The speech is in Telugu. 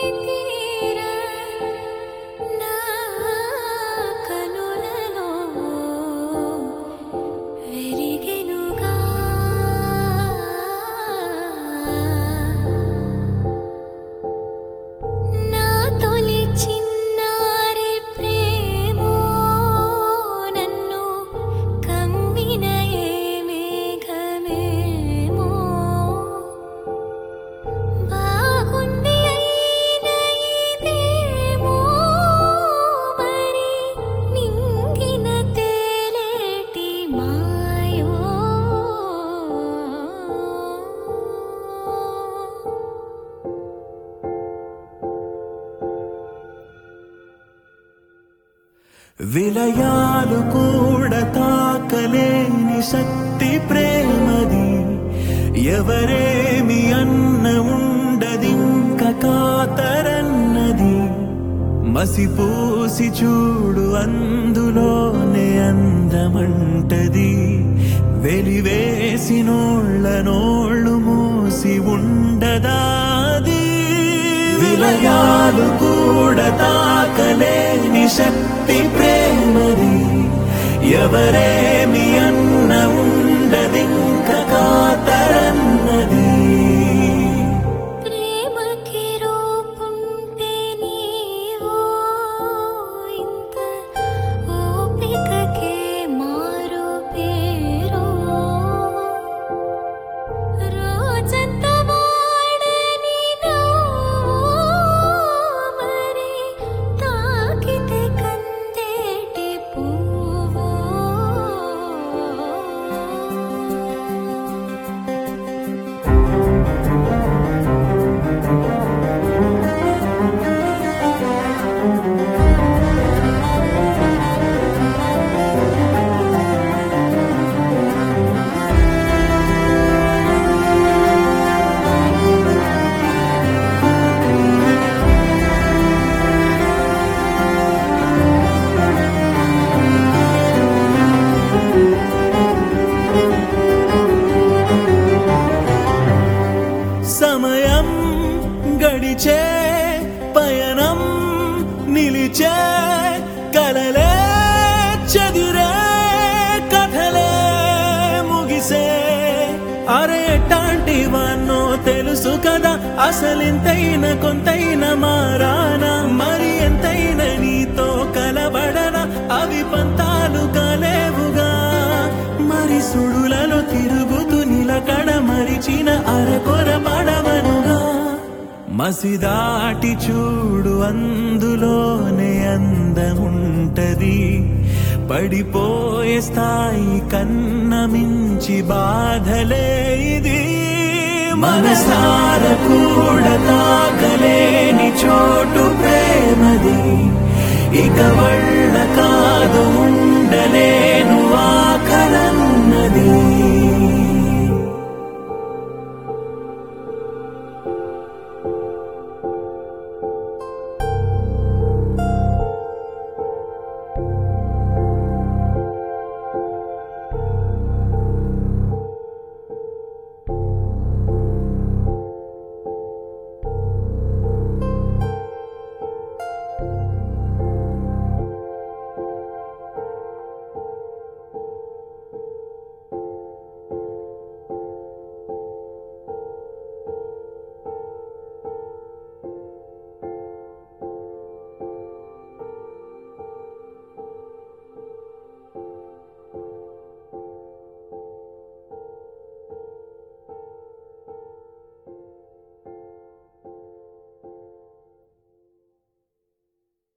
తీరా నా కనులలో వెలిగెనుగా నా తొలి చిన్నారి ప్రేమో నన్ను కమ్మిన ఏ మేఘమేమో బాగుంది అయిన ఇదేమో మరి నింగిన తేలేటి మాయో విలయాలు కూడా తాకలేని శక్తి ప్రేమది ఎవరేమి అన్న ఉండదింక కాతరన్నది మసిపూసి చూడు అందులోనే అందమంటది వెలివేసి నోళ్ళ నోళ్ళు మూసి ఉండదాది విలయాలు కూడా తాకలేని శక్తి ప్రేమది ఎవరేమి అన్న ఉండదింక కాతరన్నది ప్రేమకి రూపుంటే నీవో ఇంత ఓపికకే మారు పేరు రోజంతా వాడని నువ్వు మరి తాకితే కందేటి పువ్వు సమయం గడిచే పయనం నిలిచే కలలే చదిరే కథలే ముగిసే అరే ఎట్టాంటివన్నో తెలుసు కదా అసలింతైన కొంతైన మారానా మరి ఎంతైన నీతో కలబడనా అవి పంతాలు కాలేవుగా మరి సుడులలో తిరుగుతూ నిలకడ మరిచిన అరకొర పడవనుగా మసిదాటి చూడు అందులోనే అందముంటది పడిపోయే స్థాయి కన్న మించి బాధలే ఇది మనసార కూడా తాకలేని చోటు ప్రేమది ఇక